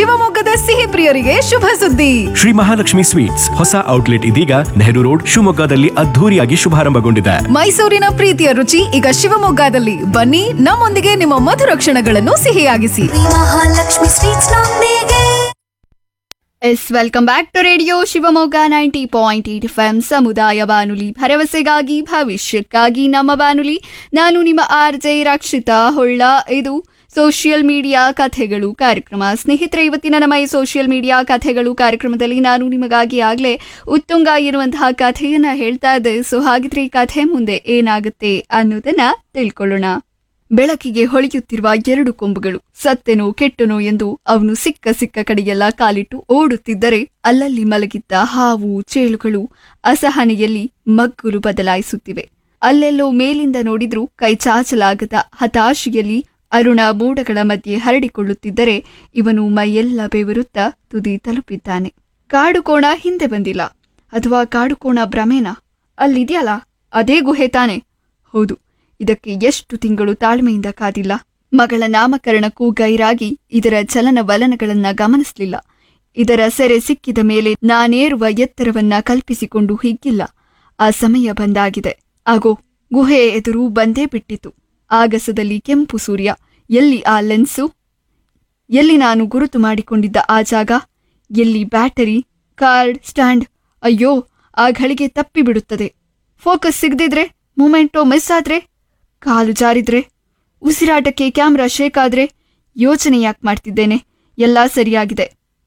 ಶಿವಮೊಗ್ಗದ ಸಿಹಿ ಪ್ರಿಯರಿಗೆ ಶುಭ ಸುದ್ದಿ ಶ್ರೀ ಮಹಾಲಕ್ಷ್ಮಿ ಸ್ವೀಟ್ಸ್ ಹೊಸ ಔಟ್ಲೆಟ್ ಇದೀಗ ನೆಹರು ರೋಡ್ ಶಿವಮೊಗ್ಗದಲ್ಲಿ ಅದ್ಧೂರಿಯಾಗಿ ಶುಭಾರಂಭಗೊಂಡಿದೆ ಮೈಸೂರಿನ ಪ್ರೀತಿಯ ರುಚಿ ಈಗ ಶಿವಮೊಗ್ಗದಲ್ಲಿ ಬನ್ನಿ ನಮ್ಮೊಂದಿಗೆ ನಿಮ್ಮ ಮಧುರ ಕ್ಷಣಗಳನ್ನು ಸಿಹಿಯಾಗಿಸಿ ಮಹಾಲಕ್ಷ್ಮಿ ಸ್ವೀಟ್ಸ್ ನೊಂದಿಗೆ yes welcome back to radio Shivamogga ninety point eight F M ಸಮುದಾಯ ಬಾನುಲಿ ಭರವಸೆಗಾಗಿ ಭವಿಷ್ಯಕ್ಕಾಗಿ ನಮ್ಮ ಬಾನುಲಿ ನಾನು ನಿಮ್ಮ ಆರ್ ಜೆ ರಕ್ಷಿತಾ ಹೊಳ್ಳ ಇದು ಸೋಷಿಯಲ್ ಮೀಡಿಯಾ ಕಥೆಗಳು ಕಾರ್ಯಕ್ರಮ ಸ್ನೇಹಿತರೆ ಇವತ್ತಿನ ನಮ್ಮ ಈ ಸೋಷಿಯಲ್ ಮೀಡಿಯಾ ಕಥೆಗಳು ಕಾರ್ಯಕ್ರಮದಲ್ಲಿ ನಾನು ನಿಮಗಾಗಿ ಆಗಲೇ ಉತ್ತುಂಗ ಇರುವಂತಹ ಕಥೆಯನ್ನ ಹೇಳ್ತಾ ಇದ್ದೆ ಸೊ ಹಾಗಿದ್ರೆ ಈ ಕಥೆ ಮುಂದೆ ಏನಾಗುತ್ತೆ ಅನ್ನೋದನ್ನ ತಿಳ್ಕೊಳ್ಳೋಣ ಬೆಳಕಿಗೆ ಹೊಳೆಯುತ್ತಿರುವ ಎರಡು ಕೊಂಬುಗಳು ಸತ್ತೆನೋ ಕೆಟ್ಟನೋ ಎಂದು ಅವನು ಸಿಕ್ಕ ಸಿಕ್ಕ ಕಡೆಯೆಲ್ಲ ಕಾಲಿಟ್ಟು ಓಡುತ್ತಿದ್ದರೆ ಅಲ್ಲಲ್ಲಿ ಮಲಗಿದ್ದ ಹಾವು ಚೇಳುಗಳು ಅಸಹನೆಯಲ್ಲಿ ಮಗ್ಗುಲು ಬದಲಾಯಿಸುತ್ತಿವೆ ಅಲ್ಲೆಲ್ಲೋ ಮೇಲಿಂದ ನೋಡಿದ್ರೂ ಕೈ ಚಾಚಲಾಗದ ಹತಾಶೆಯಲ್ಲಿ ಅರುಣ ಮೋಡಗಳ ಮಧ್ಯೆ ಹರಡಿಕೊಳ್ಳುತ್ತಿದ್ದರೆ ಇವನು ಮೈಯೆಲ್ಲ ಬೆವರುತ್ತಾ ತುದಿ ತಲುಪಿದ್ದಾನೆ ಕಾಡುಕೋಣ ಹಿಂದೆ ಬಂದಿಲ್ಲ ಅಥವಾ ಕಾಡುಕೋಣ ಭ್ರಮೇನಾ ಅಲ್ಲಿದೆಯಲ್ಲ ಅದೇ ಗುಹೆ ತಾನೆ ಹೌದು ಇದಕ್ಕೆ ಎಷ್ಟು ತಿಂಗಳು ತಾಳ್ಮೆಯಿಂದ ಕಾದಿಲ್ಲ ಮಗಳ ನಾಮಕರಣಕ್ಕೂ ಗೈರಾಗಿ ಇದರ ಚಲನವಲನಗಳನ್ನ ಗಮನಿಸಲಿಲ್ಲ ಇದರ ಸೆರೆ ಸಿಕ್ಕಿದ ಮೇಲೆ ನಾನೇರುವ ಎತ್ತರವನ್ನ ಕಲ್ಪಿಸಿಕೊಂಡು ಹಿಗ್ಗಿಲ್ಲ ಆ ಸಮಯ ಬಂದಾಗಿದೆ ಆಗೋ ಗುಹೆಯ ಎದುರು ಬಂದೇ ಬಿಟ್ಟಿತು ಆಗಸದಲ್ಲಿ ಕೆಂಪು ಸೂರ್ಯ ಎಲ್ಲಿ ಆ ಲೆನ್ಸು ಎಲ್ಲಿ ನಾನು ಗುರುತು ಮಾಡಿಕೊಂಡಿದ್ದ ಆ ಜಾಗ ಎಲ್ಲಿ ಬ್ಯಾಟರಿ ಕಾರ್ಡ್ ಸ್ಟ್ಯಾಂಡ್ ಅಯ್ಯೋ ಆ ಘಳಿಗೆ ತಪ್ಪಿಬಿಡುತ್ತದೆ ಫೋಕಸ್ ಸಿಗದಿದ್ರೆ ಮೂಮೆಂಟೋ ಮಿಸ್ ಆದ್ರೆ ಕಾಲು ಜಾರಿದ್ರೆ ಉಸಿರಾಟಕ್ಕೆ ಕ್ಯಾಮ್ರಾ ಶೇಕ್ ಆದ್ರೆ ಯೋಚನೆ ಯಾಕೆ ಮಾಡ್ತಿದ್ದೇನೆ ಎಲ್ಲ ಸರಿಯಾಗಿದೆ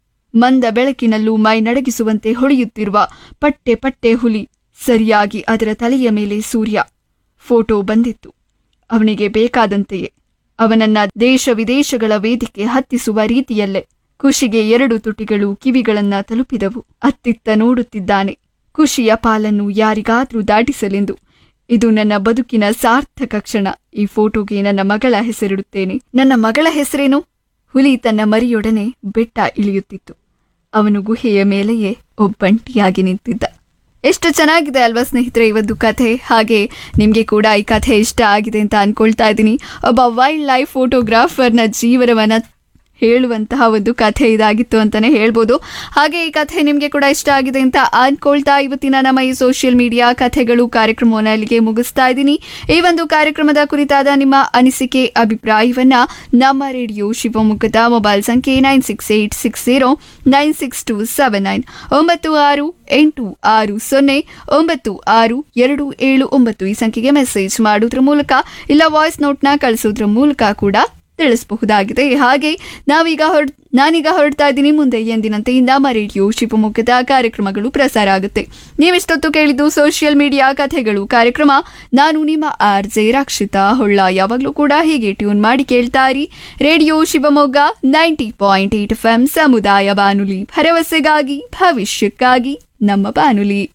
ಮಂದ ಬೆಳಕಿನಲ್ಲೂ ಮೈ ನಡಗಿಸುವಂತೆ ಹೊಳೆಯುತ್ತಿರುವ ಪಟ್ಟೆ ಪಟ್ಟೆ ಹುಲಿ ಸರಿಯಾಗಿ ಅದರ ತಲೆಯ ಮೇಲೆ ಸೂರ್ಯ ಫೋಟೋ ಬಂದಿತ್ತು ಅವನಿಗೆ ಬೇಕಾದಂತೆಯೇ ಅವನನ್ನ ದೇಶ ವಿದೇಶಗಳ ವೇದಿಕೆ ಹತ್ತಿಸುವ ರೀತಿಯಲ್ಲೇ ಖುಷಿಗೆ ಎರಡು ತುಟಿಗಳು ಕಿವಿಗಳನ್ನ ತಲುಪಿದವು ಅತ್ತಿತ್ತ ನೋಡುತ್ತಿದ್ದಾನೆ ಖುಷಿಯ ಪಾಲನ್ನು ಯಾರಿಗಾದ್ರೂ ದಾಟಿಸಲೆಂದು ಇದು ನನ್ನ ಬದುಕಿನ ಸಾರ್ಥಕ ಕ್ಷಣ ಈ ಫೋಟೋಗೆ ನನ್ನ ಮಗಳ ಹೆಸರಿಡುತ್ತೇನೆ ನನ್ನ ಮಗಳ ಹೆಸರೇನು ಹುಲಿ ತನ್ನ ಮರಿಯೊಡನೆ ಬೆಟ್ಟ ಇಳಿಯುತ್ತಿತ್ತು ಅವನು ಗುಹೆಯ ಮೇಲೆಯೇ ಒಬ್ಬಂಟಿಯಾಗಿ ನಿಂತಿದ್ದ ಎಷ್ಟು ಚೆನ್ನಾಗಿದೆ ಅಲ್ವಾ ಸ್ನೇಹಿತರೆ ಇವತ್ತು ಕಥೆ ಹಾಗೆ ನಿಮಗೆ ಕೂಡ ಈ ಕಥೆ ಇಷ್ಟ ಆಗಿದೆ ಅಂತ ಅನ್ಕೊಳ್ತಾ ಇದ್ದೀನಿ ಒಬ್ಬ ವೈಲ್ಡ್ ಲೈಫ್ ಫೋಟೋಗ್ರಾಫರ್ನ ಜೀವನವನ್ನ ಹೇಳುವಂತಹ ಒಂದು ಕಥೆ ಇದಾಗಿತ್ತು ಅಂತಾನೆ ಹೇಳ್ಬೋದು ಹಾಗೆ ಈ ಕಥೆ ನಿಮಗೆ ಕೂಡ ಇಷ್ಟ ಆಗಿದೆ ಅಂತ ಅನ್ಕೊಳ್ತಾ ಇವತ್ತಿನ ನಮ್ಮ ಈ ಸೋಷಿಯಲ್ ಮೀಡಿಯಾ ಕಥೆಗಳು ಕಾರ್ಯಕ್ರಮವನ್ನು ಅಲ್ಲಿಗೆ ಮುಗಿಸ್ತಾ ಇದ್ದೀನಿ ಈ ಒಂದು ಕಾರ್ಯಕ್ರಮದ ಕುರಿತಾದ ನಿಮ್ಮ ಅನಿಸಿಕೆ ಅಭಿಪ್ರಾಯವನ್ನ ನಮ್ಮ ರೇಡಿಯೋ ಶಿವಮೊಗ್ಗದ ಮೊಬೈಲ್ ಸಂಖ್ಯೆ nine six eight six zero nine six two seven nine ಒಂಬತ್ತು ಆರು ಎಂಟು ಆರು ಸೊನ್ನೆ ಒಂಬತ್ತು ಆರು ಎರಡು ಏಳು ಒಂಬತ್ತು ಈ ಸಂಖ್ಯೆಗೆ ಮೆಸೇಜ್ ಮಾಡೋದ್ರ ಮೂಲಕ ಇಲ್ಲ ವಾಯ್ಸ್ ನೋಟ್ನ ಕಳಿಸೋದ್ರ ಮೂಲಕ ಕೂಡ ತಿಳಿಸಬಹುದಾಗಿದೆ ಹಾಗೆ ನಾವೀಗ ಹೊರ ನಾನೀಗ ಹೊರಡ್ತಾ ಇದ್ದೀನಿ ಮುಂದೆ ಎಂದಿನಂತೆ ನಮ್ಮ ರೇಡಿಯೋ ಶಿವಮೊಗ್ಗದ ಕಾರ್ಯಕ್ರಮಗಳು ಪ್ರಸಾರ ಆಗುತ್ತೆ ನೀವಿಷ್ಟೊತ್ತು ಕೇಳಿದ್ದು ಸೋಷಿಯಲ್ ಮೀಡಿಯಾ ಕಥೆಗಳು ಕಾರ್ಯಕ್ರಮ ನಾನು ನಿಮ್ಮ ಆರ್ ಜೆ ರಕ್ಷಿತಾ ಹೊಳ್ಳ ಯಾವಾಗಲೂ ಕೂಡ ಹೀಗೆ ಟ್ಯೂನ್ ಮಾಡಿ ಕೇಳ್ತಾ ಇರಿ radio Shivamogga ninety point eight F M ಸಮುದಾಯ ಬಾನುಲಿ ಭರವಸೆಗಾಗಿ ಭವಿಷ್ಯಕ್ಕಾಗಿ ನಮ್ಮ ಬಾನುಲಿ